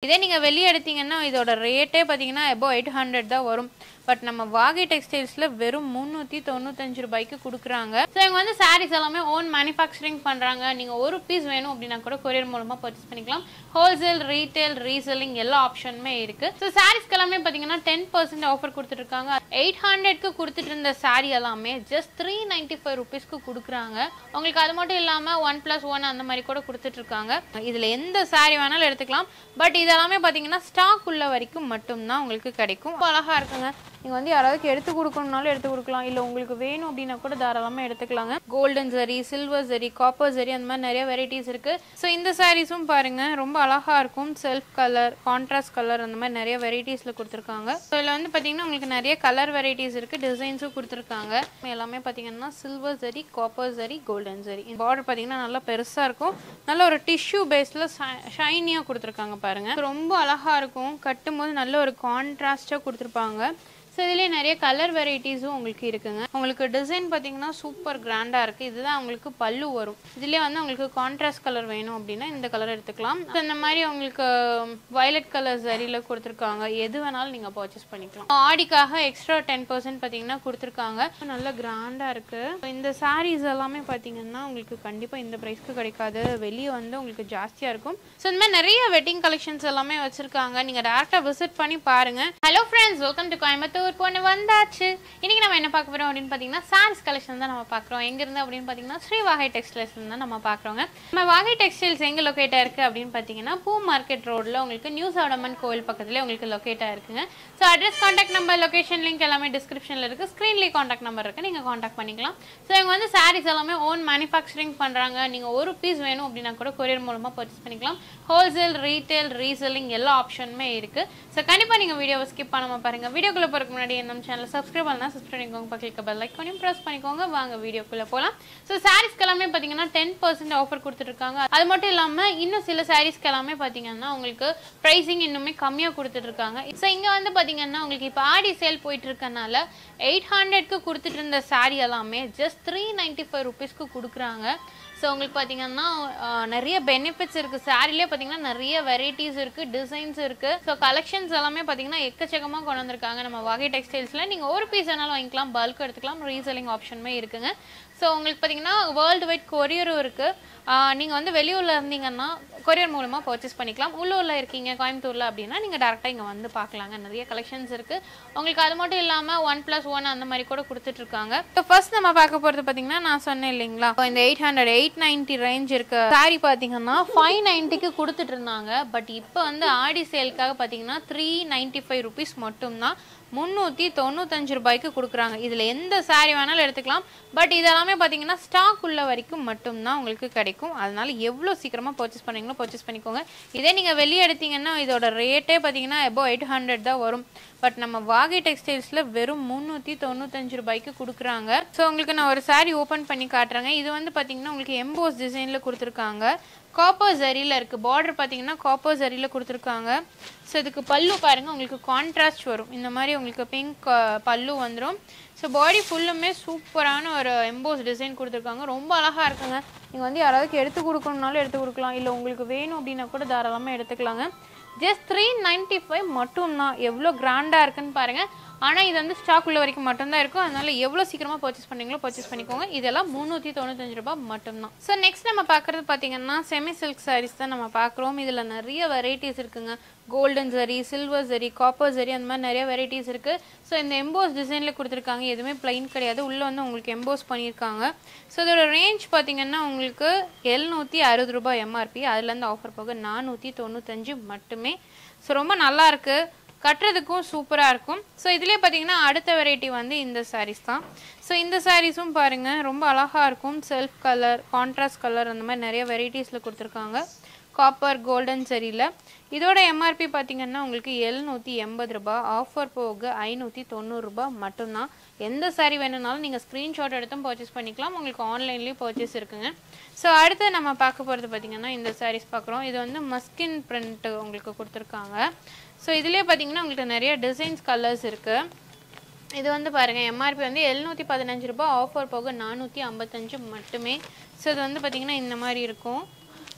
இதே நீங்கள் வெளியே எடுத்தீங்கன்னா இதோட ரேட்டே பார்த்தீங்கன்னா எபோ எயிட் ஹண்ட்ரட் தான் வரும் பட் நம்ம வாகை டெக்ஸ்டைல்ஸில் வெறும் முந்நூற்றி தொண்ணூத்தஞ்சு ரூபாய்க்கு கொடுக்குறாங்க ஸோ இவங்க வந்து சாரீஸ் எல்லாமே ஓன் மேனுஃபேக்சரிங் பண்ணுறாங்க நீங்கள் ஒரு பீஸ் வேணும் அப்படின்னா கூட கொரியர் மூலமாக பர்ச்சேஸ் பண்ணிக்கலாம் ஹோல்சேல் ரீட்டைல் ரீசெல்லிங் எல்லா ஆப்ஷனுமே இருக்குது ஸோ சாரீஸ்க்கு எல்லாமே பார்த்தீங்கன்னா டென் பர்சன்ட் ஆஃபர் கொடுத்துட்ருக்காங்க எயிட் ஹண்ட்ரட்க்கு கொடுத்துட்டு இருந்த சாரீ எல்லாமே ஜஸ்ட் த்ரீ நைன்ட்டி ஃபைவ் ருபீஸ்க்கு கொடுக்குறாங்க உங்களுக்கு அது மட்டும் இல்லாமல் ஒன் ப்ளஸ் ஒன் அந்த மாதிரி கூட கொடுத்துட்ருக்காங்க இதில் எந்த சாரீ வேணாலும் எடுத்துக்கலாம் பட் இதெல்லாமே பார்த்தீங்கன்னா ஸ்டாக் உள்ள வரைக்கும் மட்டும்தான் உங்களுக்கு கிடைக்கும் ரொம்ப அழகாக இருக்குங்க நீங்கள் வந்து யாராவது எடுத்து கொடுக்கணும்னாலும் எடுத்து கொடுக்கலாம் இல்லை உங்களுக்கு வேணும் அப்படின்னா கூட தாராளமாக எடுத்துக்கலாங்க கோல்டன் சரி சில்வர் சரி காப்பர் சரி அந்த மாதிரி நிறைய வெரைட்டிஸ் இருக்குது ஸோ இந்த சாரீஸும் பாருங்கள் ரொம்ப அழகாக இருக்கும் செல்ஃப் கலர் கான்ட்ராஸ்ட் கலர் அந்த மாதிரி நிறைய வெரைட்டிஸில் கொடுத்துருக்காங்க ஸோ இதில் வந்து பார்த்தீங்கன்னா உங்களுக்கு நிறைய கலர் வெரைட்டிஸ் இருக்குது டிசைன்ஸும் கொடுத்துருக்காங்க எல்லாமே பார்த்தீங்கன்னா சில்வர் சரி காப்பர் சரி கோல்டன் சரி இந்த பார்டர் பார்த்தீங்கன்னா நல்லா பெருசாக இருக்கும் நல்ல ஒரு டிஷ்யூ பேஸில் ஷைனியாக கொடுத்துருக்காங்க பாருங்கள் ரொம்ப அழகாக இருக்கும் கட்டும்போது நல்ல ஒரு கான்ட்ராஸ்டாக கொடுத்துருப்பாங்க ஸோ இதுலேயே நிறைய கலர் வெரைட்டிஸும் உங்களுக்கு இருக்குங்க உங்களுக்கு டிசைன் பார்த்தீங்கன்னா சூப்பர் கிராண்டாக இருக்குது இதுதான் உங்களுக்கு பல்லு வரும் இதுலேயே வந்து உங்களுக்கு கான்ட்ராஸ்ட் கலர் வேணும் அப்படின்னா இந்த கலர் எடுத்துக்கலாம் So, இந்த மாதிரி உங்களுக்கு வயலட் கலர் சரியில் கொடுத்துருக்காங்க எது வேணாலும் நீங்கள் பர்ச்சேஸ் பண்ணிக்கலாம் ஆடிக்காக எக்ஸ்ட்ரா டென் பர்சன்ட் பார்த்தீங்கன்னா கொடுத்துருக்காங்க நல்ல கிராண்டாக இருக்குது இந்த சாரீஸ் எல்லாமே பார்த்தீங்கன்னா உங்களுக்கு கண்டிப்பாக இந்த ப்ரைஸ்க்கு கிடைக்காது வெளியே வந்து உங்களுக்கு ஜாஸ்தியாக இருக்கும் ஸோ இந்த மாதிரி நிறைய வெட்டிங் கலெக்ஷன்ஸ் எல்லாமே வச்சுருக்காங்க நீங்கள் டேரெக்டாக விசிட் பண்ணி பாருங்கள் hello friends welcome to Coimbatore பொண்ணு வந்தாச்சு இன்னைக்கு நம்ம என்ன பார்க்க போகிறோம் அப்படின்னு பார்த்தீங்கன்னா சாரீஸ் கலெக்ஷன் தான் நம்ம பார்க்குறோம் எங்கேருந்து அப்படின்னு பார்த்தீங்கன்னா ஸ்ரீ வாகை டெக்ஸ்டைல்ஸ் தான் நம்ம பார்க்குறோங்க நம்ம வாகை டெக்ஸ்டைல்ஸ் எங்கே லொக்கேட்டாக இருக்குது அப்படின்னு பார்த்தீங்கன்னா பூ மார்க்கெட் ரோட்டில் உங்களுக்கு நியூ சவுடமன் கோவில் பக்கத்துலேயே உங்களுக்கு லொக்கேட்டாக இருக்குங்க so address contact number location link எல்லாமே டிஸ்கிரிப்ஷனில் இருக்குது ஸ்க்ரீன்லேயே காண்டாக்ட் நம்பர் இருக்குது நீங்கள் காண்டாக்ட் பண்ணிக்கலாம் ஸோ இவங்க வந்து சாரீஸ் எல்லாமே ஓன் மேனுஃபேக்சரிங் பண்ணுறாங்க நீங்கள் ஒரு பீஸ் வேணும் அப்படின்னா கூட கொரியர் மூலமாக பர்ச்சேஸ் பண்ணிக்கலாம் ஹோல்சேல் ரீட்டைல் ரீசெல்லிங் எல்லா ஆப்ஷனுமே இருக்குது ஸோ கண்டிப்பாக நீங்கள் வீடியோவை ஸ்கிப் பண்ணாமல் பாருங்கள் வீடியோக்குள்ளே போகிறதுக்கு முன்னாடி நம்ம சேனல் சப்ஸ்கிரைப் பண்ணலாம் சப்ஸ்கிரைப் பண்ணிக்கோங்க பக்கத்துக்கு பெல் லைக் பண்ணி ப்ரெஸ் பண்ணிக்கோங்க வாங்க வீடியோக்குள்ளே போகலாம் ஸோ சாரீஸ்க்கு எல்லாமே பார்த்தீங்கன்னா டென் பர்சன்ட் ஆஃபர் கொடுத்துட்ருக்காங்க அது மட்டும் இல்லாமல் இன்னும் சில சாரீஸ்க்கு எல்லாமே பார்த்தீங்கன்னா உங்களுக்கு ப்ரைஸிங் இன்னுமே கம்மியாக கொடுத்துட்ருக்காங்க ஸோ இங்கே வந்து பார்த்தீங்கன்னா உங்களுக்கு இப்போ ஆடி சேல் போயிட்டு இருக்கனால எயிட் ஹண்ட்ரட்க்கு கொடுத்துட்டு இருந்த சாரீ எல்லாமே ஜஸ்ட் த்ரீ நைன்ட்டி ஃபைவ் ருபீஸ்க்கு கொடுக்குறாங்க ஸோ உங்களுக்கு பார்த்தீங்கன்னா ஆஹ், நிறைய பெனிஃபிட்ஸ் இருக்குது சாரிலே பார்த்தீங்கன்னா நிறைய வெரைட்டிஸ் இருக்குது டிசைன்ஸ் இருக்குது ஸோ கலெக்ஷன்ஸ் எல்லாமே பார்த்தீங்கன்னா எக்கச்சக்கமாக கொண்டு வந்திருக்காங்க நம்ம வகை டெக்ஸ்டைல்ஸில் நீங்கள் ஒரு பீஸ் வேணாலும் வாங்கிக்கலாம் பல்க் எடுத்துக்கலாம் ரீசெல்லிங் ஆப்ஷனுமே இருக்குங்க ஸோ உங்களுக்கு பார்த்தீங்கன்னா வேர்ல்டு வைட் கொரியரும் இருக்குது நீங்கள் வந்து வெளியூரில் இருந்தீங்கன்னா கொரியர் மூலமாக பர்ச்சேஸ் பண்ணிக்கலாம் உள்ளூரில் இருக்கீங்க கோயம்புத்தூரில் அப்படின்னா நீங்கள் டேரெக்டாக இங்கே வந்து பார்க்கலாங்க நிறைய கலெக்ஷன்ஸ் இருக்குது உங்களுக்கு அது மட்டும் இல்லாமல் ஒன் ப்ளஸ் ஒன் அந்த மாதிரி கூட கொடுத்துட்ருக்காங்க ஸோ ஃபர்ஸ்ட் நம்ம பார்க்க போகிறது பார்த்தீங்கன்னா நான் சொன்னேன் இல்லைங்களா இப்போ இந்த eight hundred eight ninety range இருக்க சாரி பார்த்தீங்கன்னா ஃபைவ் நைன்ட்டிக்கு கொடுத்துட்டு இருந்தாங்க பட் இப்போ வந்து ஆடி சேலுக்காக பார்த்தீங்கன்னா த்ரீ நைன்ட்டி ஃபைவ் ருபீஸ் மட்டும்தான் முந்நூற்றி தொண்ணூத்தஞ்சு ரூபாய்க்கு கொடுக்குறாங்க இதில் எந்த சாரி வேணாலும் எடுத்துக்கலாம் பட் இதெல்லாமே பார்த்தீங்கன்னா ஸ்டாக் உள்ள வரைக்கும் மட்டும்தான் உங்களுக்கு கிடைக்கும் அதனால எவ்வளோ சீக்கிரமாக பர்ச்சேஸ் பண்ணீங்களோ பர்ச்சேஸ் பண்ணிக்கோங்க இதே நீங்கள் வெளியே எடுத்தீங்கன்னா இதோட ரேட்டே பார்த்தீங்கன்னா எபோ எயிட் ஹண்ட்ரட் தான் வரும் பட் நம்ம வாகை டெக்ஸ்டைல்ஸில் வெறும் முந்நூற்றி தொண்ணூத்தஞ்சு ரூபாய்க்கு கொடுக்குறாங்க ஸோ உங்களுக்கு நான் ஒரு saree ஓப்பன் பண்ணி காட்டுறேங்க இது வந்து பார்த்தீங்கன்னா உங்களுக்கு எம்போஸ் டிசைனில் கொடுத்துருக்காங்க காப்பர் ஜரியில் இருக்குது பார்டர் பார்த்தீங்கன்னா காப்பர் ஜரியில் கொடுத்துருக்காங்க ஸோ இதுக்கு பல்லு பாருங்கள் உங்களுக்கு கான்ட்ராஸ்ட் வரும் இந்த மாதிரி உங்களுக்கு பிங்க் பல்லு வந்துடும் ஸோ பாடி ஃபுல்லுமே சூப்பரான ஒரு எம்போஸ் டிசைன் கொடுத்துருக்காங்க ரொம்ப அழகாக இருக்குங்க நீங்கள் வந்து யாராவது எடுத்து கொடுக்கணும்னாலும் எடுத்து கொடுக்கலாம் இல்லை உங்களுக்கு வேணும் அப்படின்னா கூட தாராளமாக எடுத்துக்கலாங்க ஜஸ்ட் த்ரீ நைன்ட்டி ஃபைவ் மட்டும்தான் எவ்வளோ கிராண்டாக இருக்குன்னு பாருங்கள் ஆனால் இது வந்து ஸ்டாக் உள்ள வரைக்கும் மட்டும்தான் இருக்கும் அதனால எவ்வளோ சீக்கிரமாக பர்ச்சேஸ் பண்ணீங்களோ பர்ச்சேஸ் பண்ணிக்கோங்க இதெல்லாம் முந்நூற்றி தொண்ணூத்தஞ்சு ரூபாய் மட்டும்தான் ஸோ நெக்ஸ்ட் நம்ம பார்க்குறது பார்த்தீங்கன்னா செமி சில்க் சாரீஸ் தான் நம்ம பார்க்குறோம் இதில் நிறைய வெரைட்டிஸ் இருக்குங்க கோல்டன் சரி சில்வர் சரி காப்பர் சரி அந்த மாதிரி நிறைய வெரைட்டிஸ் இருக்குது ஸோ இந்த எம்போஸ் டிசைனில் கொடுத்துருக்காங்க எதுவுமே பிளைன் கிடையாது உள்ளே வந்து உங்களுக்கு எம்போஸ் பண்ணியிருக்காங்க ஸோ இதோட ரேஞ்ச் பார்த்தீங்கன்னா உங்களுக்கு எழுநூற்றி அறுபது ரூபாய் எம்ஆர்பி அதுலேருந்து ஆஃபர் போக நானூற்றி தொண்ணூத்தஞ்சு மட்டுமே ஸோ ரொம்ப நல்லா இருக்கு கட்டுறதுக்கும் சூப்பராக இருக்கும் ஸோ இதுலேயே பார்த்தீங்கன்னா அடுத்த வெரைட்டி வந்து இந்த sarees தான் ஸோ இந்த சாரீஸும் பாருங்கள் ரொம்ப அழகாக இருக்கும் செல்ஃப் கலர் கான்ட்ராஸ்ட் கலர் அந்த மாதிரி நிறைய வெரைட்டிஸில் கொடுத்துருக்காங்க காப்பர் கோல்டன் சரியில் இதோட எம்ஆர்பி பார்த்தீங்கன்னா உங்களுக்கு எழுநூற்றி எண்பது ரூபாய் ஆஃபர் போக ஐநூற்றி தொண்ணூறுரூபா மட்டும்தான் எந்த saree வேணும்னாலும் நீங்கள் ஸ்க்ரீன்ஷாட் எடுத்தும் பர்ச்சேஸ் பண்ணிக்கலாம் உங்களுக்கு ஆன்லைன்லேயும் பர்ச்சேஸ் இருக்குங்க ஸோ அடுத்து நம்ம பார்க்க போகிறது பார்த்தீங்கன்னா இந்த sarees பார்க்குறோம் இது வந்து மஸ்கின் பிரிண்ட் உங்களுக்கு கொடுத்துருக்காங்க ஸோ இதுலேயே பார்த்தீங்கன்னா உங்களுக்கு நிறைய டிசைன்ஸ் கலர்ஸ் இருக்குது இது வந்து பாருங்கள் எம்ஆர்பி வந்து எழுநூற்றி பதினஞ்சு ரூபாய் ஆஃபர் போக நானூற்றி ஐம்பத்தஞ்சு மட்டுமே ஸோ இது வந்து பார்த்திங்கன்னா இந்த மாதிரி இருக்கும்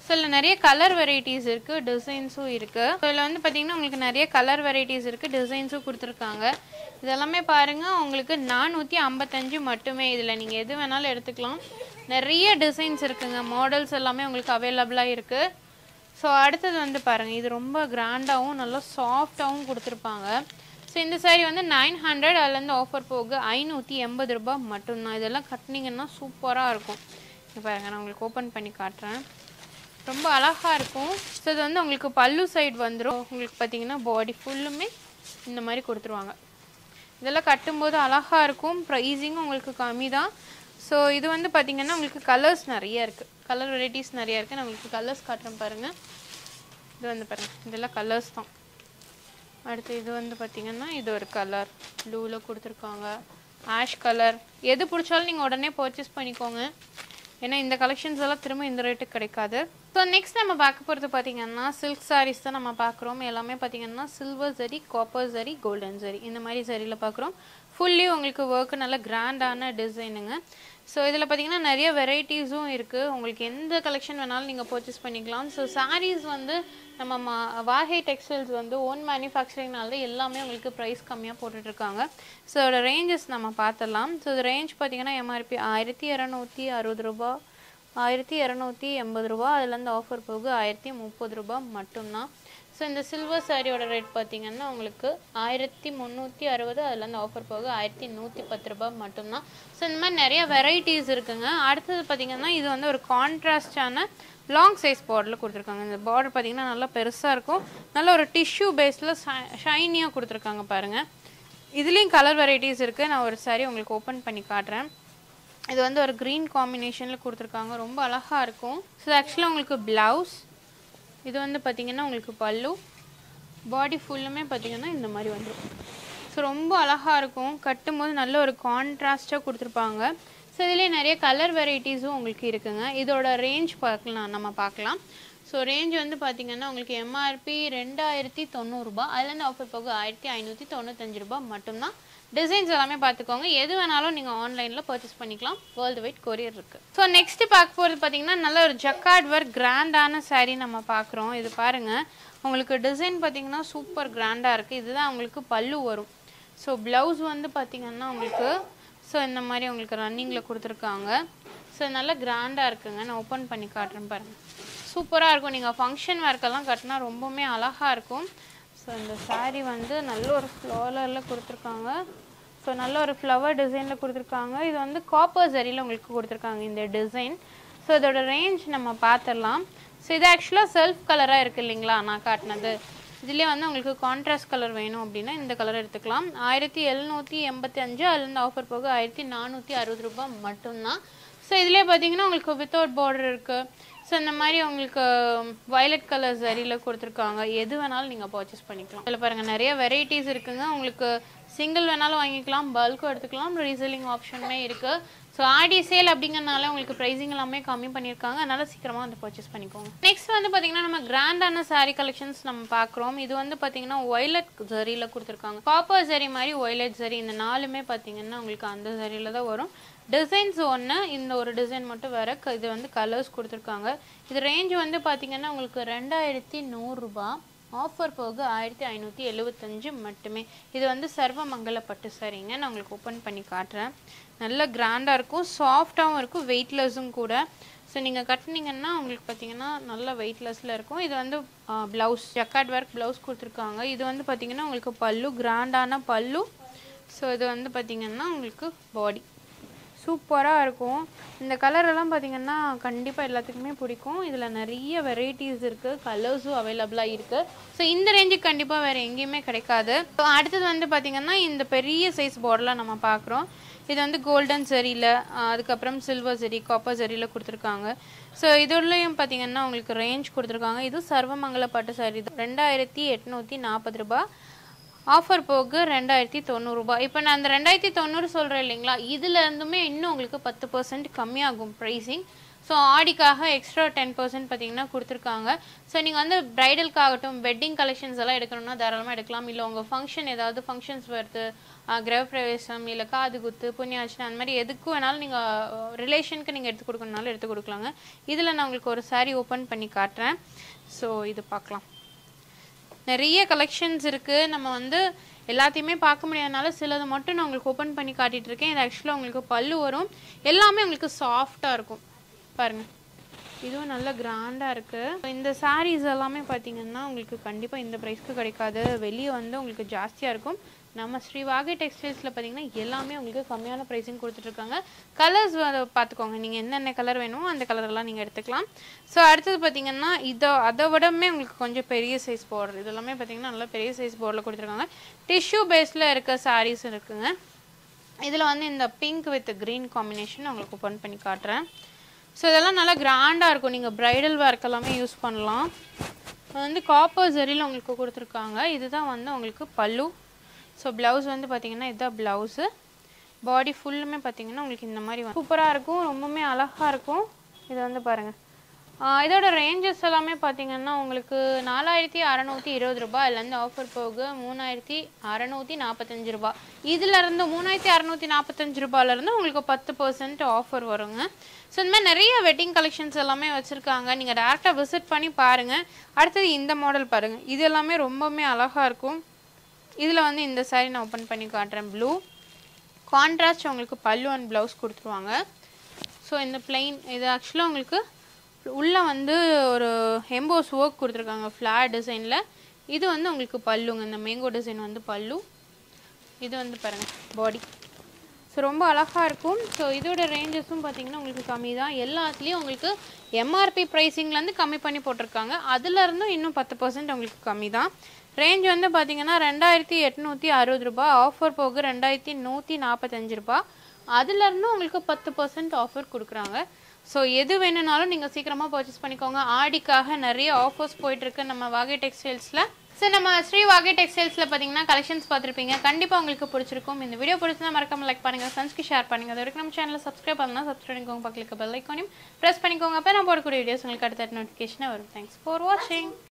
ஸோ இதில் நிறைய கலர் வெரைட்டிஸ் இருக்குது டிசைன்ஸும் இருக்குது ஸோ இதில் வந்து பார்த்தீங்கன்னா உங்களுக்கு நிறைய கலர் வெரைட்டிஸ் இருக்குது டிசைன்ஸும் கொடுத்துருக்காங்க இதெல்லாமே பாருங்கள் உங்களுக்கு நானூற்றி ஐம்பத்தஞ்சு மட்டுமே இதில் நீங்கள் எது வேணாலும் எடுத்துக்கலாம் நிறைய டிசைன்ஸ் இருக்குங்க மாடல்ஸ் எல்லாமே உங்களுக்கு அவைலபிளாக இருக்குது ஸோ அடுத்தது வந்து பாருங்கள் இது ரொம்ப கிராண்டாகவும் நல்லா சாஃப்டாகவும் கொடுத்துருப்பாங்க ஸோ இந்த saree வந்து நைன் ஹண்ட்ரட் அதுலேருந்து ஆஃபர் போக ஐநூற்றி எண்பது ரூபாய் மட்டும்தான் இதெல்லாம் கட்டினீங்கன்னா சூப்பராக இருக்கும் இங்க பாருங்க நான் உங்களுக்கு ஓப்பன் பண்ணி காட்டுறேன் ரொம்ப அழகாக இருக்கும் ஸோ இது வந்து உங்களுக்கு பல்லு சைடு வந்துடும் உங்களுக்கு பார்த்தீங்கன்னா பாடி ஃபுல்லுமே இந்த மாதிரி கொடுத்துருவாங்க இதெல்லாம் கட்டும்போது அழகாக இருக்கும் ப்ரைஸிங்கும் உங்களுக்கு கம்மி தான் ஸோ இது வந்து பார்த்தீங்கன்னா உங்களுக்கு கலர்ஸ் நிறைய இருக்குது கலர் வெரைட்டிஸ் நிறைய இருக்குது நான் உங்களுக்கு கலர்ஸ் காட்டுறேன் பாருங்கள் இது வந்து பாருங்கள் இதெல்லாம் கலர்ஸ் தான் அடுத்து இது வந்து பார்த்தீங்கன்னா இது ஒரு கலர் ப்ளூவில் கொடுத்துருக்காங்க ஆஷ் கலர் எது பிடிச்சாலும் நீங்கள் உடனே பர்ச்சேஸ் பண்ணிக்கோங்க ஏன்னா இந்த கலெக்ஷன்ஸ் எல்லாம் திரும்ப இந்த ரேட்டுக்கு கிடைக்காது ஸோ நெக்ஸ்ட் நம்ம பார்க்க போகிறது பார்த்தீங்கன்னா சில்க் sarees தான் நம்ம பார்க்குறோம் எல்லாமே பார்த்தீங்கன்னா சில்வர் சரி காப்பர் சரி கோல்டன் சரி இந்த மாதிரி சரியில் பார்க்குறோம் ஃபுல்லி உங்களுக்கு ஒர்க்கு நல்ல கிராண்டான டிசைனுங்க ஸோ இதில் பார்த்தீங்கன்னா நிறைய வெரைட்டிஸும் இருக்குது உங்களுக்கு எந்த கலெக்ஷன் வேணாலும் நீங்கள் பர்ச்சேஸ் பண்ணிக்கலாம் ஸோ sarees வந்து நம்ம மா வாகை டெக்ஸ்டைல்ஸ் வந்து ஓன் மேனுஃபேக்சரிங்னால எல்லாமே உங்களுக்கு ப்ரைஸ் கம்மியாக போட்டுட்ருக்காங்க ஸோ அதோட ரேஞ்சஸ் நம்ம பார்த்துடலாம் ஸோ இது ரேஞ்ச் பார்த்தீங்கன்னா எம்ஆர்பி ஆயிரத்தி இரநூத்தி அறுபது ரூபா ஆயிரத்தி இரநூத்தி எண்பது ரூபா அதுலேருந்து ஆஃபர் போக ஆயிரத்தி முப்பது ரூபா மட்டும்தான் ஸோ இந்த சில்வர் சாரியோட ரேட் பார்த்தீங்கன்னா உங்களுக்கு ஆயிரத்தி முந்நூற்றி அறுபது அதுலேருந்து ஆஃபர் போக ஆயிரத்தி நூற்றி பத்து ரூபாய் மட்டும்தான் ஸோ இந்த மாதிரி நிறைய வெரைட்டிஸ் இருக்குங்க அடுத்தது பார்த்தீங்கன்னா இது வந்து ஒரு கான்ட்ராஸ்டான லாங் சைஸ் பார்டரில் கொடுத்துருக்காங்க இந்த பார்டர் பார்த்தீங்கன்னா நல்லா பெருசாக இருக்கும் நல்ல ஒரு டிஷ்யூ பேஸில் ஷைனியாக கொடுத்துருக்காங்க பாருங்கள் இதுலேயும் கலர் வெரைட்டிஸ் இருக்குது நான் ஒரு சாரி உங்களுக்கு ஓப்பன் பண்ணி காட்டுறேன் இது வந்து ஒரு க்ரீன் காம்பினேஷனில் கொடுத்துருக்காங்க ரொம்ப அழகாக இருக்கும் ஸோ ஆக்சுவலாக உங்களுக்கு ப்ளவுஸ் இது வந்து பார்த்திங்கன்னா உங்களுக்கு பல்லு பாடி ஃபுல்லுமே பார்த்திங்கன்னா இந்த மாதிரி வந்துடும் ஸோ ரொம்ப அழகாக இருக்கும் கட்டும்போது நல்ல ஒரு கான்ட்ராஸ்ட்டாக கொடுத்துருப்பாங்க ஸோ இதுலேயே நிறைய கலர் வெரைட்டிஸும் உங்களுக்கு இருக்குங்க இதோட ரேஞ்ச் பார்க்கலாம் நம்ம பார்க்கலாம் ஸோ ரேஞ்ச் வந்து பார்த்தீங்கன்னா உங்களுக்கு எம்ஆர்பி ரெண்டாயிரத்தி தொண்ணூறுரூபா அதுலேருந்து ஆஃபர் போக ஆயிரத்தி ஐநூற்றி தொண்ணூத்தஞ்சு ரூபாய் மட்டும்தான் டிசைன்ஸ் எல்லாமே பார்த்துக்கோங்க எது வேணாலும் நீங்கள் ஆன்லைனில் பர்ச்சேஸ் பண்ணிக்கலாம் வேர்ல்டு வைட் கொரியர் இருக்குது ஸோ நெக்ஸ்ட் பார்க்க போகிறது பார்த்தீங்கன்னா நல்ல ஒரு ஜக்கார்ட் ஒர்க் கிராண்டான saree நம்ம பார்க்குறோம் இது பாருங்கள் உங்களுக்கு டிசைன் பார்த்தீங்கன்னா சூப்பர் கிராண்டாக இருக்குது இதுதான் உங்களுக்கு பல்லு வரும் ஸோ ப்ளவுஸ் வந்து பார்த்தீங்கன்னா உங்களுக்கு ஸோ இந்த மாதிரி உங்களுக்கு ரன்னிங்கில் கொடுத்துருக்காங்க ஸோ நல்லா கிராண்டாக இருக்குங்க நான் ஓப்பன் பண்ணி காட்டுறேன் பாருங்கள் சூப்பராக இருக்கும் நீங்கள் ஃபங்க்ஷன் ஒர்க்கெல்லாம் கட்டினா ரொம்பவுமே அழகாக இருக்கும் ஸோ இந்த saree வந்து நல்ல ஒரு ஃப்ளோலரில் கொடுத்துருக்காங்க ஸோ நல்ல ஒரு ஃப்ளவர் டிசைனில் கொடுத்துருக்காங்க இது வந்து காப்பர் சரியில் உங்களுக்கு கொடுத்துருக்காங்க இந்த டிசைன் ஸோ இதோட ரேஞ்ச் நம்ம பார்த்துடலாம் ஸோ இது ஆக்சுவலாக செல்ஃப் கலராக இருக்குது இல்லைங்களா நான் காட்டினது இதுலேயே வந்து உங்களுக்கு கான்ட்ராஸ்ட் கலர் வேணும் அப்படின்னா இந்த கலர் எடுத்துக்கலாம் ஆயிரத்தி எழுநூற்றி எண்பத்தி அஞ்சு அதுலேருந்து ஆஃபர் போக ஆயிரத்தி நானூற்றி அறுபது ரூபாய் மட்டும்தான் ஸோ இதுலேயே பார்த்தீங்கன்னா உங்களுக்கு வித்தவுட் பார்டர் இருக்குது ஸோ இந்த மாதிரி உங்களுக்கு வயலட் கலர் சரியில் கொடுத்துருக்காங்க எது வேணாலும் நீங்கள் பர்ச்சேஸ் பண்ணிக்கலாம் இதில் பாருங்கள் நிறைய வெரைட்டிஸ் இருக்குங்க உங்களுக்கு சிங்கிள் வேணாலும் வாங்கிக்கலாம் பல்க்கும் எடுத்துக்கலாம் ரீசெல்லிங் ஆப்ஷனுமே இருக்குது ஸோ ஆடி சேல் அப்படிங்கறனால உங்களுக்கு ப்ரைஸிங் எல்லாமே கம்மி பண்ணியிருக்காங்க அதனால சீக்கிரமாக வந்து பர்ச்சேஸ் பண்ணிக்கோங்க நெக்ஸ்ட் வந்து பார்த்தீங்கன்னா நம்ம கிராண்டான saree கலெக்ஷன்ஸ் நம்ம பார்க்குறோம் இது வந்து பார்த்தீங்கன்னா ஒய்லட் ஜரியில் கொடுத்துருக்காங்க காப்பர் ஜரி மாதிரி ஒய்லட் ஜரி இந்த நாலுமே பார்த்தீங்கன்னா உங்களுக்கு அந்த ஜரியில் தான் வரும் டிசைன்ஸ் ஒன்று இந்த ஒரு டிசைன் மட்டும் வேற க- இது வந்து கலர்ஸ் கொடுத்துருக்காங்க இது ரேஞ்ச் வந்து பார்த்தீங்கன்னா உங்களுக்கு ரெண்டாயிரத்தி நூறுரூபா ஆஃபர் போக ஆயிரத்தி ஐநூற்றி எழுபத்தஞ்சு மட்டுமே இது வந்து சர்வமங்கல பட்டு சரிங்க நான் உங்களுக்கு ஓப்பன் பண்ணி காட்டுறேன் நல்ல கிராண்டாக இருக்கும் சாஃப்டாகவும் இருக்கும் வெயிட்லெஸ்ஸும் கூட ஸோ நீங்கள் கட்டினீங்கன்னா உங்களுக்கு பார்த்தீங்கன்னா நல்ல வெயிட்லெஸ்ஸில் இருக்கும் இது வந்து ப்ளவுஸ் ஜக்கார்ட் ஒர்க் ப்ளவுஸ் கொடுத்துருக்காங்க இது வந்து பார்த்தீங்கன்னா உங்களுக்கு பல்லு கிராண்டான பல்லு ஸோ இது வந்து பார்த்தீங்கன்னா உங்களுக்கு பாடி சூப்பராக இருக்கும் இந்த கலர் எல்லாம் பார்த்தீங்கன்னா கண்டிப்பாக எல்லாத்துக்குமே பிடிக்கும் இதில் நிறைய வெரைட்டிஸ் இருக்குது கலர்ஸும் அவைலபிளாக இருக்குது ஸோ இந்த ரேஞ்சுக்கு கண்டிப்பாக வேறு எங்கேயுமே கிடைக்காது So, அடுத்தது வந்து பார்த்தீங்கன்னா இந்த பெரிய சைஸ் பார்டரில் நம்ம பார்க்குறோம் இது வந்து கோல்டன் சரியில் அதுக்கப்புறம் சில்வர் சரி காப்பர் சரியில் கொடுத்துருக்காங்க ஸோ இதுலேயும் பார்த்தீங்கன்னா உங்களுக்கு ரேஞ்ச் கொடுத்துருக்காங்க இது சர்வமங்கல பட்டு சாரி தான் ரெண்டாயிரத்தி எட்நூற்றி நாற்பது ரூபாய் ஆஃபர் போக ரெண்டாயிரத்தி தொண்ணூறுரூபா இப்போ நான் அந்த ரெண்டாயிரத்தி தொண்ணூறு சொல்கிறேன் இல்லைங்களா இதுல இருந்துமே இன்னும் உங்களுக்கு பத்து பர்சன்ட் கம்மியாகும் ப்ரைஸிங் ஸோ ஆடிக்காக எக்ஸ்ட்ரா டென் பர்சன்ட் பார்த்தீங்கன்னா கொடுத்துருக்காங்க ஸோ நீங்கள் வந்து ப்ரைடலுக்காகட்டும் வெட்டிங் கலெக்ஷன்ஸ் எல்லாம் எடுக்கணும்னா தாராளமாக எடுக்கலாம் இல்லை உங்கள் ஃபங்க்ஷன் ஏதாவது ஃபங்க்ஷன்ஸ் வருது ஆஹ் கிரகப்பிரவேசம் இல்லை காது குத்து புண்ணியாச்சனை அந்த மாதிரி எதுக்கு வேணாலும் நீங்கள் ரிலேஷனுக்கு நீங்கள் எடுத்து கொடுக்கணுனாலும் எடுத்து கொடுக்கலாங்க இதில் நான் உங்களுக்கு ஒரு saree ஓப்பன் பண்ணி காட்டுறேன் ஸோ இது பார்க்கலாம் நிறைய கலெக்ஷன்ஸ் இருக்குது நம்ம வந்து எல்லாத்தையுமே பார்க்க முடியாதனால சிலது மட்டும் நான் உங்களுக்கு ஓப்பன் பண்ணி காட்டிட்டு இருக்கேன் இது ஆக்சுவலாக உங்களுக்கு பல்லு வரும் எல்லாமே உங்களுக்கு சாஃப்டாக இருக்கும் பாருங்க இதுவும் நல்ல கிராண்டாக இருக்குது இந்த sarees எல்லாமே பார்த்தீங்கன்னா உங்களுக்கு கண்டிப்பாக இந்த ப்ரைஸ்க்கு கிடைக்காது வெளியே வந்து உங்களுக்கு ஜாஸ்தியாக இருக்கும் நம்ம ஸ்ரீ வாகை டெக்ஸ்டைல்ஸில் பார்த்தீங்கன்னா எல்லாமே உங்களுக்கு கம்மியான ப்ரைஸிங் கொடுத்துட்ருக்காங்க கலர்ஸ் பார்த்துக்கோங்க நீங்கள் என்னென்ன கலர் வேணுமோ அந்த கலரெல்லாம் நீங்கள் எடுத்துக்கலாம் ஸோ அடுத்தது பார்த்தீங்கன்னா இதை அதை விடமே உங்களுக்கு கொஞ்சம் பெரிய சைஸ் பார்டர் இதெல்லாமே பார்த்தீங்கன்னா நல்லா பெரிய சைஸ் பார்டரில் கொடுத்துருக்காங்க டிஷ்யூ பேஸில் இருக்க sarees இருக்குங்க இதில் வந்து இந்த பிங்க் வித் க்ரீன் காம்பினேஷன் உங்களுக்கு ஓப்பன் பண்ணி காட்டுறேன் ஸோ இதெல்லாம் நல்லா கிராண்டாக இருக்கும் நீங்கள் ப்ரைடல் ஒர்க் எல்லாமே யூஸ் பண்ணலாம் இது வந்து காப்பர் ஜரியில் உங்களுக்கு கொடுத்துருக்காங்க இதுதான் வந்து உங்களுக்கு பல்லு ஸோ ப்ளவுஸ் வந்து பார்த்தீங்கன்னா இதுதான் ப்ளவுஸு பாடி ஃபுல்லுமே பார்த்தீங்கன்னா உங்களுக்கு இந்த மாதிரி சூப்பராக இருக்கும் ரொம்பவுமே அழகாக இருக்கும் இது வந்து பாருங்கள் ஆஹ் இதோட ரேஞ்சஸ் எல்லாமே பார்த்தீங்கன்னா உங்களுக்கு நாலாயிரத்தி அறநூற்றி இருபது ரூபாய் இதுலேருந்து ஆஃபர் போக மூணாயிரத்தி அறநூற்றி நாற்பத்தஞ்சு ரூபாய் இதுலேருந்து மூணாயிரத்தி அறநூற்றி நாற்பத்தஞ்சு ரூபாயிலேருந்து உங்களுக்கு பத்து பர்சன்ட் ஆஃபர் வருங்க ஸோ இந்த மாதிரி நிறைய வெட்டிங் கலெக்ஷன்ஸ் எல்லாமே வச்சுருக்காங்க நீங்கள் டேரெக்டாக விசிட் பண்ணி பாருங்கள் அடுத்தது இந்த மாடல் பாருங்கள் இது எல்லாமே ரொம்பவுமே அழகாக இருக்கும் இதில் வந்து இந்த saree நான் ஓப்பன் பண்ணி காட்டுறேன் ப்ளூ கான்ட்ராஸ்ட் உங்களுக்கு பல்லு அண்ட் ப்ளவுஸ் கொடுத்துருவாங்க ஸோ இந்த plain இது ஆக்சுவலாக உங்களுக்கு உள்ளே வந்து ஒரு எம்போஸ் ஒர்க் கொடுத்துருக்காங்க ஃப்ளார் டிசைனில் இது வந்து உங்களுக்கு பல்லுங்க இந்த மேங்கோ டிசைன் வந்து பல்லு இது வந்து பாருங்கள் பாடி ஸோ ரொம்ப அழகாக இருக்கும் ஸோ இதோட ரேஞ்சஸும் பார்த்தீங்கன்னா உங்களுக்கு கம்மி தான் எல்லாத்துலேயும் உங்களுக்கு எம்ஆர்பி ப்ரைஸிங்லேருந்து கம்மி பண்ணி போட்டிருக்காங்க அதுலேருந்தும் இன்னும் பத்து பர்சன்ட் உங்களுக்கு கம்மி தான் ரேஞ்ச் வந்து பார்த்தீங்கன்னா ரெண்டாயிரத்தி எட்நூற்றி அறுபது ரூபாய் ஆஃபர் போக ரெண்டாயிரத்தி நூற்றி நாற்பத்தஞ்சு ரூபாய் அதுலேருந்து உங்களுக்கு பத்து பர்சன்ட் ஆஃபர் கொடுக்குறாங்க ஸோ எது வேணும்னாலும் நீங்கள் சீக்கிரமாக பர்ச்சேஸ் பண்ணிக்கோங்க ஆடிக்காக நிறைய ஆஃபர்ஸ் போயிட்டுருக்கு நம்ம வாகை டெக்ஸ்டைல்ஸில் ஸோ நம்ம ஸ்ரீ வாகை டெக்ஸ்டைல்ஸில் பார்த்தீங்கன்னா கலெக்ஷன்ஸ் பார்த்துருப்பீங்க கண்டிப்பாக உங்களுக்கு பிடிச்சிருக்கும் இந்த வீடியோ பிடிச்சிருந்தா மறக்காம லைக் பண்ணுங்கள் ஃப்ரெண்ட்ஸ்க்கு ஷேர் பண்ணுங்கள் அது வரைக்கும் நம்ம சேனலை சப்ஸ்கிரைப் பண்ணலாம் சப்ஸ்கிரைப் பண்ணிக்கோங்க பக்கத்துக்கு பெல் ஐக்கானையும் ப்ரெஸ் பண்ணிக்கோங்க அப்போ நான் போடக்கூடிய வீடியோஸ் உங்களுக்கு அடுத்த நோட்டிஃபிகேஷனாக வரும் தேங்க்ஸ் ஃபார் வாட்சிங்